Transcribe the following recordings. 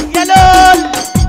يا لول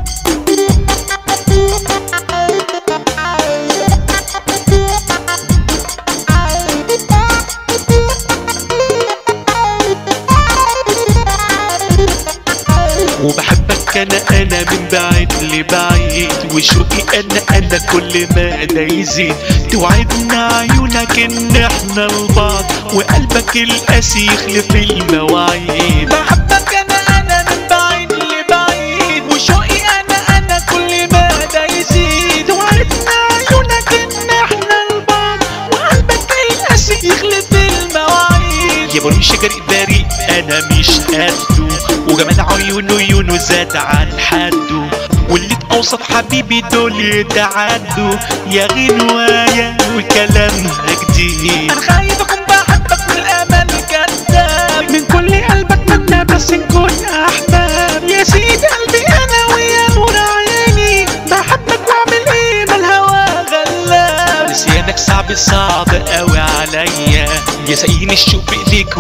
وبحبك انا انا من بعيد لبعيد وشوقي انا انا كل ما ده يزيد توعدنا عيونك ان احنا لبعض وقلبك القاسي يخلف المواعيد بحبك انا انا من بعيد لبعيد وشوقي انا انا كل ما ده يزيد وعدنا عيونك ان احنا لبعض وقلبك القاسي يخلف المواعيد يا بريش جري بريء انا مش قده وجمال عيونه عيونه زاد عن حده واللي اوصف حبيبي دول يتعدوا يا غنوايا وكلامها جديد انا خايف اكون بحبك والامل كذاب من كل قلبك منا بس نكون احباب يا سيدي قلبي انا ويا نور عيني بحبك واعمل ايه ما الهوى غلاب نسيانك صعب صعب قوي عليا يا ساقيني الشوق بايديك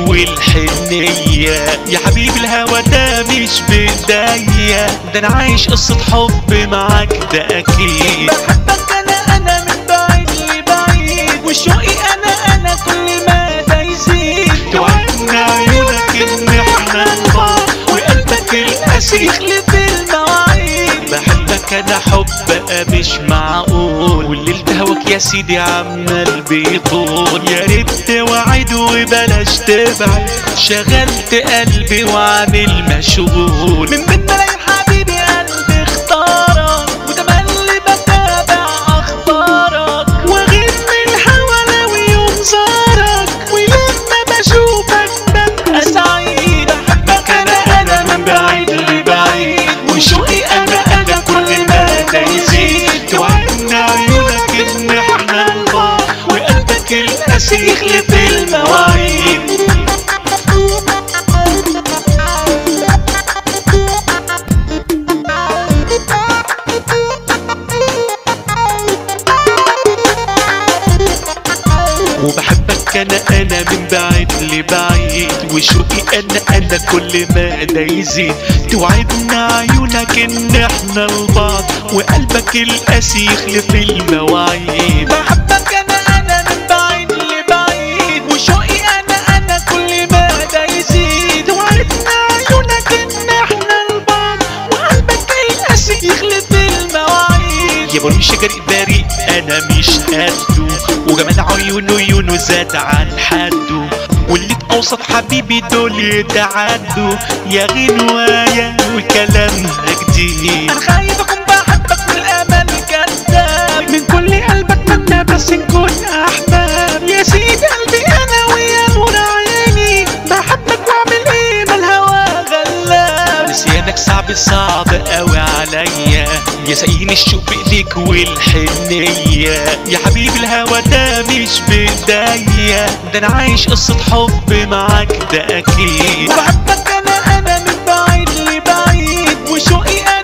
والحنية يا حبيبي الهوى ده مش بايديا ده انا عايش قصة حب معاك ده اكيد بحبك انا انا من بعيد لبعيد وشوقي انا انا كل ما ده يزيد توعدنا عيونك ان احنا لبعض وقلبك القاسي يخلف المواعيد بحبك انا حب بقى مش معقول والليل ده هواك يا سيدي عمال بيطول يا ريت توعد وبلاش تبعد شغلت قلبي وعامل مشغول من بين ملايين حبيبي قلبي اختارك وتملي بتابع اخبارك واغير من الهوى لو يوم زارك ولما بشوفك ببقى سعيد بحبك انا انا من بعيد لبعيد وشوقي انا انا كل ما ده يزيد توعدنا عيونك ان احنا لبعض وقلبك القاسي يخلف المواعيد وبحبك انا انا من بعيد لبعيد وشوقي انا انا كل ما ده يزيد توعدنا عيونك ان احنا لبعض وقلبك القاسي يخلف المواعيد بحبك انا انا من بعيد لبعيد وشوقي انا انا كل ما ده يزيد وعدنا عيونك ان احنا لبعض وقلبك القاسي يخلف المواعيد يا بريش جري بريء انا مش قده وجمال عيونه عيونه زاد عن حده واللي اوصف حبيبي دول يتعدوا يا غنوايا وكلامها جديد انا خايف اكون بحبك والامل كذاب من كل قلبك منا بس نكون احباب يا سيدي قلبي انا ويا نور عيني بحبك واعمل ايه ما الهوى غلاب نسيانك صعب صعب قوي عليا يا ساقيني الشوق بايديك والحنية يا حبيبي الهوى ده مش بايديا ده انا عايش قصة حب معاك ده اكيد بحبك انا انا من بعيد لبعيد وشوقي